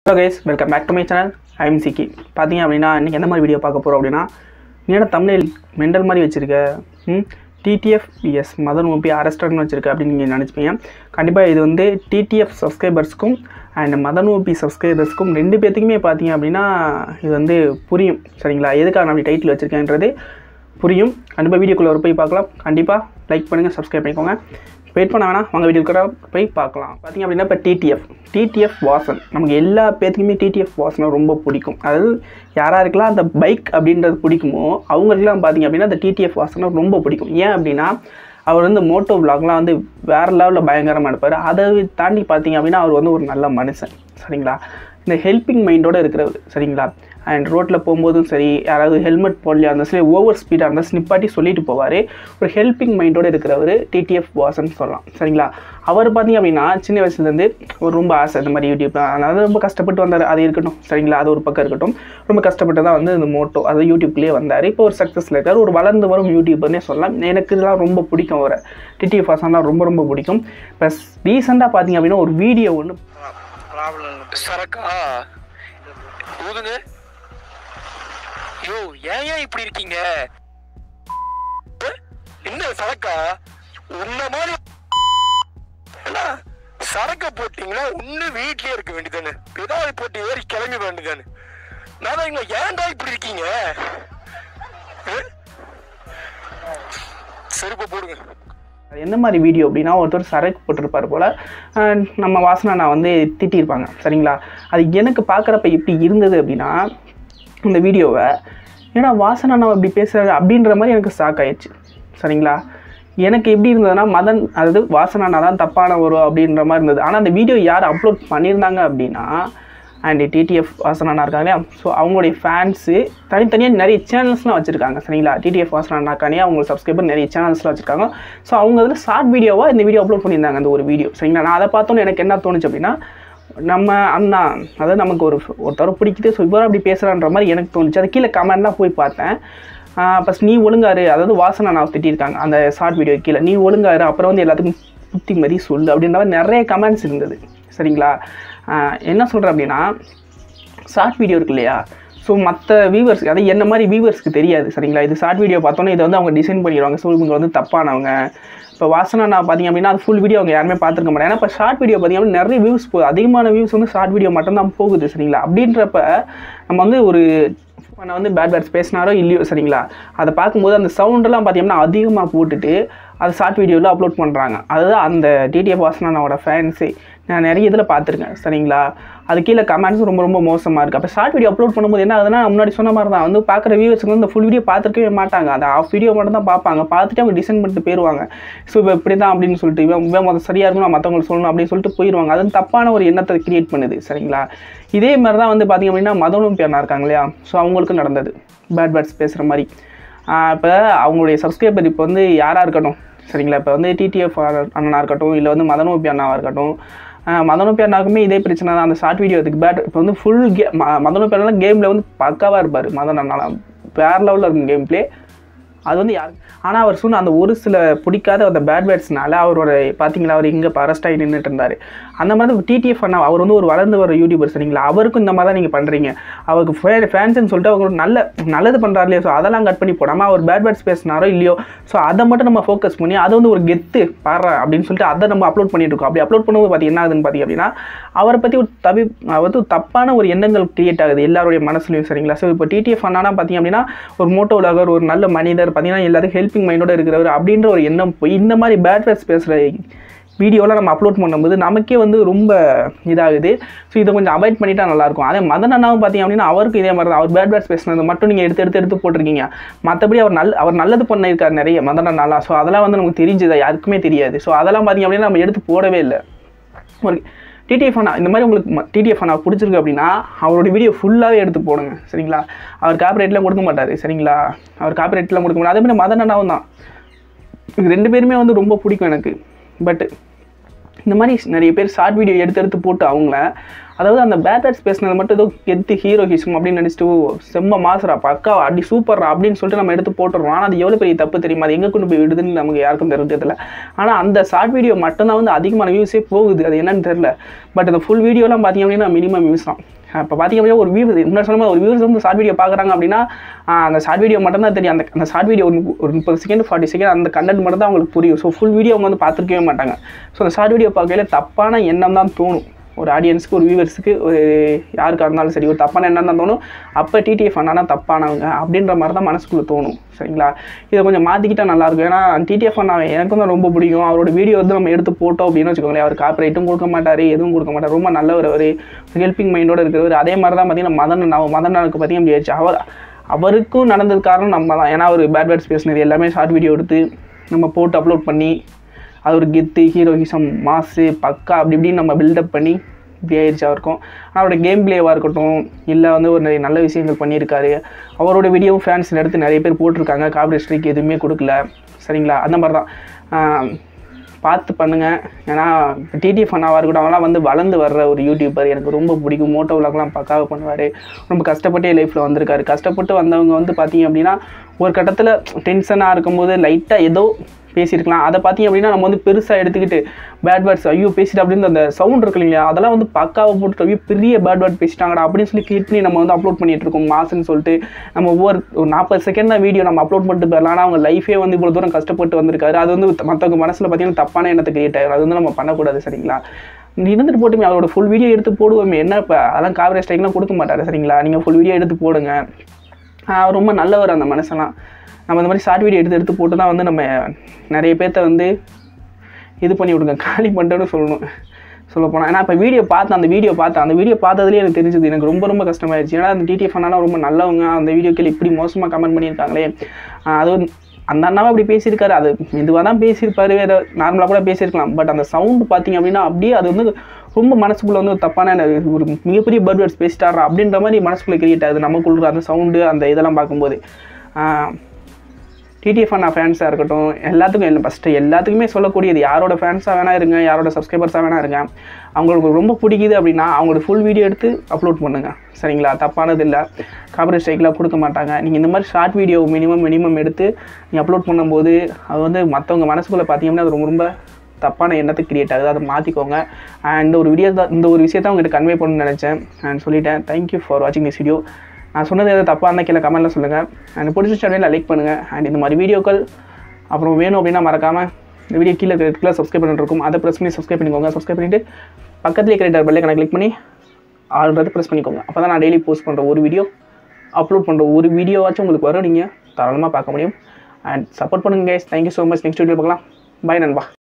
Hello guys welcome back to my channel I'm சிக்கி பார்த்தீங்க அப்படின்னா இன்றைக்கி எந்த மாதிரி வீடியோ பார்க்க போகிறோம் அப்படின்னா நீ என்ன தமிழில் மெண்டல் மாதிரி வச்சுருக்க ம் டிடிஎஃப் எஸ் மதன் ஓபி அரஸ்டர்னு வச்சுருக்க அப்படின்னு நீங்கள் நினச்சிப்பீங்க கண்டிப்பாக இது வந்து டிடிஎஃப் சப்ஸ்கிரைபர்ஸ்க்கும் அண்ட் மதன் ஓபி சப்ஸ்கிரைபர்ஸ்க்கும் ரெண்டு பேர்த்துக்குமே பார்த்தீங்க அப்படின்னா இது வந்து புரியும் சரிங்களா எதுக்காக நான் அப்படி டைட்டில் வச்சுருக்கேன்றது புரியும் கண்டிப்பாக வீடியோக்குள்ளே ஒரு போய் பார்க்கலாம் கண்டிப்பாக லைக் பண்ணுங்கள் சப்ஸ்கிரைப் பண்ணிக்கோங்க வெயிட் பண்ண வேணாம் வாங்க வீடியோக்குள்ள போய் பார்க்கலாம் பார்த்தீங்க அப்படின்னா இப்போ டிடிஎஃப் டிடிஎஃப் வாசன் நமக்கு எல்லா பேத்துக்குமே டிடிஎஃப் வாசனை ரொம்ப பிடிக்கும் அதாவது யாராருக்கெல்லாம் அந்த பைக் அப்படின்றது பிடிக்குமோ அவங்களுக்குலாம் பார்த்தீங்க அப்படின்னா அந்த டிடிஎஃப் வாசனை ரொம்ப பிடிக்கும் ஏன் அப்படின்னா அவர் வந்து மோட்டோ விலாக்லாம் வந்து வேறு லெவலில் பயங்கரமாக எடுப்பார் அதை தாண்டி பார்த்தீங்க அப்படின்னா அவர் வந்து ஒரு நல்ல மனுஷன் சரிங்களா இந்த ஹெல்பிங் மைண்டோடு இருக்கிறவர் சரிங்களா அண்ட் ரோட்டில் போகும்போதும் சரி யாராவது ஹெல்மெட் போடலையா அந்த சரி ஓவர் ஸ்பீடாக இருந்தால் ஸ்னிப்பாட்டி சொல்லிட்டு போவார் ஒரு ஹெல்பிங் மைண்டோடு இருக்கிறவர் டிடிஎஃப் வாசன் சொல்லலாம் சரிங்களா அவர் பார்த்தீங்க அப்படின்னா சின்ன வயசுலேருந்து ஒரு ரொம்ப ஆசை இந்த மாதிரி யூடியூப் அதாவது ரொம்ப கஷ்டப்பட்டு வந்தார் அது இருக்கட்டும் சரிங்களா அது ஒரு பக்கம் இருக்கட்டும் ரொம்ப கஷ்டப்பட்டு தான் வந்து இந்த மோட்டோ அதாவது யூடியூப்லேயே வந்தார் இப்போ ஒரு சக்ஸஸில் இருக்கார் ஒரு வளர்ந்து வரும் யூடியூபர்னே சொல்லலாம் எனக்கு இதெல்லாம் ரொம்ப பிடிக்கும் ஒரு டிடிஎஃப் வாசன்லாம் ரொம்ப ரொம்ப பிடிக்கும் ப்ளஸ் ரீசெண்டாக பார்த்தீங்க அப்படின்னா ஒரு வீடியோ ஒன்று சரக்கா ஊதுங்க யோ ஏன் ஏன் இப்படி இருக்கீங்க அஹ், என்ன சரக்கா உன்ன மாதிரி என்ன, சரக்க போட்டீங்கன்னா ஒண்ணு வீட்லயே இருக்க வேண்டியதானே ஏதாவது போட்டு ஏறி கிளம்பி வேண்டியதானே நான் இங்க ஏன்டா இப்படி இருக்கீங்க அஹ்? செருப்பை போடுங்க அது எந்த மாதிரி வீடியோ அப்படின்னா ஒருத்தர் சரக்கு போட்டிருப்பார் போல் அஹ் நம்ம வாசனா நான் வந்து திட்டியிருப்பாங்க சரிங்களா அது எனக்கு பார்க்குறப்ப எப்படி இருந்தது அப்படின்னா இந்த வீடியோவை ஏன்னா வாசனா நான் இப்படி பேசுகிறாரு அப்படின்ற மாதிரி எனக்கு ஷாக் ஆயிடுச்சு சரிங்களா எனக்கு எப்படி இருந்ததுன்னா மதன் அதாவது வாசனானா தான் தப்பான வரும் அப்படின்ற மாதிரி இருந்தது ஆனால் அந்த வீடியோ யார் அப்லோட் பண்ணியிருந்தாங்க அப்படின்னா அண்ட் டிடிஎஃப் வாசனானா இருக்காங்க இல்லையா ஸோ அவங்களுடைய ஃபேன்ஸு தனித்தனியாக நிறைய சேனல்ஸ்லாம் வச்சுருக்காங்க சரிங்களா டிடிஎஃப் வாசனானாக்கானே அவங்க சப்ஸ்கிரைபர் நிறைய சேனல்ஸ்லாம் வச்சுருக்காங்க ஸோ அவங்க அதில் ஷார்ட் வீடியோவாக இந்த வீடியோ அப்லோட் பண்ணியிருந்தாங்க அந்த ஒரு வீடியோ சரிங்களா நான் அதை பார்த்தோன்னே எனக்கு என்ன தோணுச்சு அப்படின்னா நம்ம அண்ணா அதாவது நமக்கு ஒரு ஒருத்தர பிடிக்குது ஸோ இவரும் அப்படி பேசுகிறான்ற மாதிரி எனக்கு தோணுச்சு அது கீழே கமெண்ட்லாம் போய் பார்த்தேன் ஃபஸ்ட் நீ ஒழுங்காரு அதாவது வாசனை நான் திட்டியிருக்காங்க அந்த ஷார்ட் வீடியோ கீழே நீ ஒழுங்காரு அப்புறம் வந்து எல்லாத்துக்கும் புத்தி மாதிரி சொல்லு அப்படின்ற மாதிரி நிறைய கமெண்ட்ஸ் இருந்தது சரிங்களா ஆஹ் என்ன சொல்கிறேன் அப்படின்னா ஷார்ட் வீடியோ இருக்கு இல்லையா ஸோ மற்ற வியூவர்ஸ் அதாவது என்ன மாதிரி வியூவர்ஸ்க்கு தெரியாது சரிங்களா இது ஷார்ட் வீடியோ பார்த்தோன்னே இதை வந்து அவங்க டிசைன் பண்ணிடுவாங்க ஸோ இவங்க வந்து தப்பானவங்க இப்போ வாசனா நான் பார்த்தீங்க அப்படின்னா அது ஃபுல் வீடியோ அவங்க யாருமே பார்த்துருக்க மாட்டாங்க ஏன்னா இப்போ ஷார்ட் வீடியோ பார்த்தீங்க அப்படின்னா நிறைய வியூஸ் போகுது அதிகமான வியூஸ் வந்து ஷார்ட் வீடியோ மட்டும்தான் போகுது சரிங்களா அப்படின்றப்ப நம்ம வந்து ஒரு நான் வந்து பேட் பேட்ஸ் பேசினாரோ இல்லையோ சரிங்களா அதை பார்க்கும்போது அந்த சவுண்டெல்லாம் பார்த்தீங்கன்னா அதிகமாக போட்டுட்டு அது ஷார்ட் வீடியோவில் அப்லோட் பண்ணுறாங்க அதுதான் அந்த டிடிஎஃப் வாசனானோட ஃபேன்ஸே நான் நிறைய இதில் பார்த்துருக்கேன் சரிங்களா அது கீழே கமெண்ட்ஸும் ரொம்ப ரொம்ப மோசமாக இருக்குது அப்போ ஷார்ட் வீடியோ அப்லோட் பண்ணும்போது என்ன ஆகுதுன்னா நான் முன்னாடி சொன்ன மாதிரி தான் வந்து பார்க்குற வியூவர்ஸுக்கு வந்து இந்த ஃபுல் வீடியோ பார்த்துருக்கவே மாட்டாங்க அந்த ஆஃப் வீடியோ மட்டும் தான் பார்ப்பாங்க பார்த்துட்டு அவங்க டிசைன் பண்ணிட்டு போயிடுவாங்க ஸோ இப்போ இப்படி தான் அப்படின்னு சொல்லிட்டு இவன் இவன் முதல் சரியாக இருக்கணும் நான் மற்றவங்களுக்கு சொல்லணும் அப்படின்னு சொல்லிட்டு போயிடுவாங்க அது வந்து தப்பான ஒரு எண்ணத்தை கிரியேட் பண்ணுது சரிங்களா இதே மாதிரி தான் வந்து பார்த்திங்க அப்படின்னா மதனும் பேர்னா இருக்காங்க இல்லையா ஸோ அவங்களுக்கும் நடந்தது பேட் பேட்ஸ் பேசுகிற மாதிரி இப்போ அவங்களுடைய சப்ஸ்கிரைபர் இப்போ வந்து யாராக இருக்கட்டும் சரிங்களா இப்போ வந்து டிடிஎஃப் அண்ணனாக இருக்கட்டும் இல்லை வந்து மதனோபி அண்ணாவாக இருக்கட்டும் மதனோபி அண்ணாவுக்குமே இதே பிரச்சனை தான் அந்த ஷார்ட் வீடியோ அதுக்கு பேட் இப்போ வந்து ஃபுல் கே மதனோபி அண்ணா கேமில் வந்து பக்காவாக இருப்பார் மதன் அண்ணாலாம் வேறு லெவலில் இருக்கும் கேம் ப்ளே அது வந்து யார் ஆனால் அவர் சொன்ன அந்த ஒரு சில பிடிக்காத அந்த பேட் பேட்ஸ்னால அவரோட பார்த்தீங்களா அவர் இங்கே இப்போ அரெஸ்ட் ஆகி நின்றுட்டு இருந்தார் அந்த மாதிரி டிடிஎஃப் அண்ணா அவர் வந்து ஒரு வளர்ந்து வர யூடியூபர் சரிங்களா அவருக்கும் இந்த மாதிரி தான் நீங்கள் பண்ணுறீங்க அவருக்கு ஃபே ஃபேன்ஸ்னு சொல்லிட்டு அவங்க நல்ல நல்லது பண்ணுறாரு இல்லையா ஸோ அதெல்லாம் கட் பண்ணி போடாமல் அவர் பேட் பேட்ஸ் பேசினாரோ இல்லையோ ஸோ அதை மட்டும் நம்ம ஃபோக்கஸ் பண்ணி அது வந்து ஒரு கெத்து பாடுற அப்படின்னு சொல்லிட்டு அதை நம்ம அப்லோட் பண்ணிட்டு இருக்கோம் அப்படி அப்லோட் பண்ணும்போது பார்த்தீங்க என்ன ஆகுதுன்னு பார்த்தீங்க அப்படின்னா அவரை பற்றி ஒரு தவி வந்து தப்பான ஒரு எண்ணங்கள் கிரியேட் ஆகுது எல்லாருடைய மனசுலையும் சரிங்களா ஸோ இப்போ டிடிஎஃப் அண்ணா பார்த்தீங்க அப்படின்னா ஒரு மோட்டோ உலகர் ஒரு நல்ல மனிதர் பார்த்தீங்கன்னா எல்லாத்துக்கும் ஹெல்பிங் மைண்டோட இருக்கிறவர் அப்படின்ற ஒரு எண்ணம் போய் இந்த மாதிரி பேட் வேர்ட்ஸ் பேசுகிற வீடியோலாம் நம்ம அப்லோட் பண்ணும்போது நமக்கே வந்து ரொம்ப இதாகுது ஸோ இதை கொஞ்சம் அவாய்ட் பண்ணிட்டா நல்லாயிருக்கும் அதே மதன் அண்ணாவும் பார்த்தீங்க அப்படின்னா அவருக்கு இதே மாதிரி தான் அவர் பேட் பேட்ஸ் பேசுனது மட்டும் நீங்கள் எடுத்து எடுத்து எடுத்து போட்டிருக்கீங்க மற்றபடி அவர் நல் அவர் நல்லது பண்ணியிருக்காரு நிறைய மதன் அண்ணாலாம் ஸோ அதெல்லாம் வந்து நமக்கு தெரிஞ்சுதா யாருக்குமே தெரியாது ஸோ அதெல்லாம் பார்த்தீங்க அப்படின்னா நம்ம எடுத்து போடவே இல்லை ஒரு டிடிஎஃப் அண்ணா இந்த மாதிரி உங்களுக்கு டிடிஎஃப் அண்ணா பிடிச்சிருக்கு அப்படின்னா அவரோட வீடியோ ஃபுல்லாகவே எடுத்து போடுங்க சரிங்களா அவர் காப்பிரைட்லாம் கொடுக்க மாட்டார் சரிங்களா அவர் காப்பிரைட்லாம் கொடுக்க மாட்டார் அதே மாதிரி மதன் அண்ணாவும் தான் இது ரெண்டு பேருமே வந்து ரொம்ப பிடிக்கும் எனக்கு பட் இந்த மாதிரி நிறைய பேர் ஷார்ட் வீடியோ எடுத்து எடுத்து போட்டு அவங்கள அதாவது அந்த பேட் வேர்ட்ஸ் பேசினது மட்டும் ஏதோ கெத்து ஹீரோகிசம் அப்படின்னு நினச்சிட்டு "ஓ, செம்ம மாசுரா பக்கா அடி சூப்பர்ரா அப்படின்னு சொல்லிட்டு நம்ம எடுத்து போட்டுறோம் ஆனால் அது எவ்வளோ பெரிய தப்பு தெரியுமா அது எங்கே கொண்டு போய் விடுதுன்னு நமக்கு யாருக்கும் தெரிஞ்சதில்ல ஆனால் அந்த ஷார்ட் வீடியோ மட்டும்தான் வந்து அதிகமான வியூஸே போகுது அது என்னன்னு தெரில பட் அந்த ஃபுல் வீடியோலாம் பார்த்தீங்க அப்படின்னா மினிமம் வியூஸ் தான் இப்போ பார்த்தீங்க அப்படின்னா ஒரு வியூஸ் முன்னாடி சொன்ன மாதிரி ஒரு வியூஸ் வந்து ஷார்ட் வீடியோ பார்க்குறாங்க அப்படின்னா ஆஹ் அந்த ஷார்ட் வீடியோ மட்டும் தான் தெரியும் அந்த அந்த ஷார்ட் வீடியோ ஒரு மு- ஒரு முப்பது செகண்ட் ஃபார்ட்டி செகண்ட் அந்த கண்டென்ட் மட்டும் தான் அவங்களுக்கு புரியும் ஸோ ஃபுல் வீடியோ அவங்க வந்து பார்த்துருக்கவே மாட்டாங்க ஸோ அந்த ஷார்ட் வீடியோ பார்க்கையில தப்பான எண்ணம் தான் தோணும் ஒரு ஆடியன்ஸுக்கு ஒரு வியூவர்ஸுக்கு ஒரு யாருக்காக இருந்தாலும் சரி ஒரு தப்பான எண்ணம் தான் தோணும் அப்போ டிடிஎஃப் அண்ணா தப்பானவங்க அப்படின்ற மாதிரி தான் மனசுக்குள்ளே தோணும் சரிங்களா இதை கொஞ்சம் மாற்றிக்கிட்டா நல்லாயிருக்கும் ஏன்னா டிடிஎஃப் அண்ணா எனக்கும் தான் ரொம்ப பிடிக்கும் அவரோட வீடியோ வந்து நம்ம எடுத்து போட்டோம் அப்படின்னு வச்சுக்கோங்களேன் அவர் காப்பிரைட்டும் கொடுக்க மாட்டார் எதுவும் கொடுக்க மாட்டார் ரொம்ப நல்லவர் அவர் ஹெல்பிங் மைண்டோட இருக்கிறவர் அதே மாதிரி தான் பார்த்தீங்கன்னா மதன் அண்ணா மதன் அண்ணனுக்கு பார்த்தீங்கன்னா அப்படி ஆயிடுச்சு அவர் அவருக்கும் நடந்தது காரணம் நம்ம தான் ஏன்னா அவர் பேட் வேர்ட்ஸ் பேசினது எல்லாமே ஷார்ட் வீடியோ எடுத்து நம்ம போட்டு அப்லோட் பண்ணி அது ஒரு கெத்து ஹீரோகிசம் மாசு பக்கா அப்படி இப்படின்னு நம்ம பில்டப் பண்ணி இப்படி ஆயிடுச்சு அவருக்கும் ஆனால் அவரோட கேம் பிளேவாக இருக்கட்டும் இல்லை வந்து ஒரு நிறைய நல்ல விஷயங்கள் பண்ணியிருக்காரு அவரோட வீடியோவும் ஃபேன்ஸ் எடுத்து நிறைய பேர் போட்டிருக்காங்க காப்பரேட் ஸ்ட்ரைக் எதுவுமே கொடுக்கல சரிங்களா அந்த மாதிரி தான் ஆஹ் பார்த்து பண்ணுங்கள் ஏன்னா டிடிஎஃப் அண்ணாவாக இருக்கட்டும் அவங்களாம் வந்து வளர்ந்து வர்ற ஒரு யூடியூபர் எனக்கு ரொம்ப பிடிக்கும் மோட்டோ விளாக்லாம் பக்காவாக பண்ணுவார் ரொம்ப கஷ்டப்பட்டே லைஃப்பில் வந்திருக்காரு கஷ்டப்பட்டு வந்தவங்க வந்து பார்த்தீங்க அப்படின்னா ஒரு கட்டத்தில் டென்ஷனாக இருக்கும்போது லைட்டாக ஏதோ பேசியிருக்கலாம் அதை பார்த்தீங்க அப்படின்னா நம்ம வந்து பெருசாக எடுத்துக்கிட்டு பேட் வேர்ட்ஸ் ஐயோ பேசிட்டு அப்படின்னு அந்த சவுண்ட் இருக்கு இல்லையா அதெல்லாம் வந்து பக்காவை போட்டு ஐயோ பெரிய பேட் வேர்ட் பேசிட்டாங்கடா அப்படின்னு சொல்லி கிளிக் பண்ணி நம்ம வந்து அப்லோட் பண்ணிட்டு இருக்கோம் மாசுன்னு சொல்லிட்டு நம்ம ஒவ்வொரு ஒரு நாற்பது செகண்ட் தான் வீடியோ நம்ம அப்லோட் பண்ணிட்டு போயிடலாம் ஆனால் அவங்க லைஃபே வந்து இவ்வளோ தூரம் கஷ்டப்பட்டு வந்திருக்காரு அது வந்து மற்றவங்க மனசில் பார்த்தீங்கன்னா தப்பான எண்ணத்தை கிரியேட் ஆகும் அது வந்து நம்ம பண்ணக்கூடாது சரிங்களா இருந்துட்டு போட்டுமே அவரோட ஃபுல் வீடியோ எடுத்து போடுவோமே என்ன இப்போ அதெல்லாம் காவரேஜ் ஸ்ட்ரைக்லாம் கொடுக்க மாட்டாரு சரிங்களா நீங்கள் ஃபுல் வீடியோ எடுத்து போடுங்க ஆஹ் ரொம்ப நல்லவர் அந்த மனுஷன்லாம் நம்ம இந்த மாதிரி ஷார்ட் வீடியோ எடுத்து எடுத்து போட்டு தான் வந்து நம்ம நிறைய பேர்த்த வந்து இது பண்ணி விடுங்க காலி பண்ணிட்டோன்னு சொல்லணும் சொல்ல போனால் ஏன்னா இப்போ வீடியோ பார்த்தேன் அந்த வீடியோ பார்த்தேன் அந்த வீடியோ பார்த்ததுலேயே எனக்கு தெரிஞ்சது எனக்கு ரொம்ப ரொம்ப கஷ்டமாயிருச்சு ஏன்னா அந்த டிடிஎஃப் அண்ணாலாம் ரொம்ப நல்லவங்க அந்த வீடியோக்கில் இப்படி மோசமாக கமெண்ட் பண்ணியிருக்காங்களே ஆஹ் அது வந்து அந்த அண்ணாவை அப்படி பேசியிருக்காரு அது மெதுவாக தான் பேசியிருப்பாரு வேறு நார்மலாக கூட பேசியிருக்கலாம் பட் அந்த சவுண்டு பார்த்தீங்க அப்படின்னா அப்படியே அது வந்து ரொம்ப மனசுக்குள்ளே வந்து ஒரு தப்பான ஒரு மிகப்பெரிய பேர்ட் வேர்ட்ஸ் பேசிட்டாரா அப்படின்ற மாதிரி மனசுக்குள்ளே கிரியேட் ஆகுது நமக்குள்ள அந்த சவுண்டு அந்த இதெல்லாம் பார்க்கும்போது ஆஹ் டிடிஎஃப் அண்ணா ஃபேன்ஸாக இருக்கட்டும் எல்லாத்துக்கும் இல்லை ஃபஸ்ட்டு எல்லாத்துக்குமே சொல்லக்கூடியது யாரோட ஃபேன்ஸாக வேணா இருங்க யாரோட சப்ஸ்கிரைபர்ஸாக வேணா இருங்க அவங்களுக்கு ரொம்ப பிடிக்குது அப்படின்னா அவங்களோட ஃபுல் வீடியோ எடுத்து அப்லோட் பண்ணுங்கள் சரிங்களா தப்பானது இல்லை காப்பரேட் ஸ்ட்ரைக்லாம் கொடுக்க மாட்டாங்க நீங்கள் இந்த மாதிரி ஷார்ட் வீடியோ மினிமம் மினிமம் எடுத்து நீங்கள் அப்லோட் பண்ணும்போது அது வந்து மற்றவங்க மனசுக்குள்ளே பார்த்தீங்கன்னா அது ரொம்ப ரொம்ப தப்பான எண்ணத்தை கிரியேட் ஆகுது அதை மாற்றிக்கோங்க அண்ட் ஒரு வீடியோ தான் இந்த ஒரு விஷயத்தை உங்கள்கிட்ட கன்வே பண்ணணும்னு நினச்சேன் அண்ட் சொல்லிட்டேன் தேங்க்யூ ஃபார் வாட்சிங் திஸ் வீடியோ நான் சொன்னது எதாவது தப்பாக இருந்தால் கீழே கமெண்ட்டில் சொல்லுங்கள் அண்ட் பிடிச்ச சேனலில் லைக் பண்ணுங்கள் அண்ட் இந்த மாதிரி வீடியோக்கள் அப்புறம் வேணும் அப்படின்னா மறக்காமல் இந்த வீடியோ கீழே இருக்கிற சப்ஸ்கிரைப் பண்ணிட்டு இருக்கும் அதை ப்ரெஸ் பண்ணி சப்ஸ்கிரைப் பண்ணிக்கோங்க சப்ஸ்கிரைப் பண்ணிவிட்டு பக்கத்துலேயே இருக்கிற பெல்லை கணக்கு கிளிக் பண்ணி ஆல்ரெடி ப்ரெஸ் பண்ணிக்கோங்க அப்போ தான் நான் டெய்லி போஸ்ட் பண்ணுற ஒரு வீடியோ அப்லோட் பண்ணுற ஒரு வீடியோவாச்சும் உங்களுக்கு வரும் நீங்கள் தாராளமாக பார்க்க முடியும் அண்ட் சப்போர்ட் பண்ணுங்க guys thank you so much next video பார்க்கலாம் பை நண்பா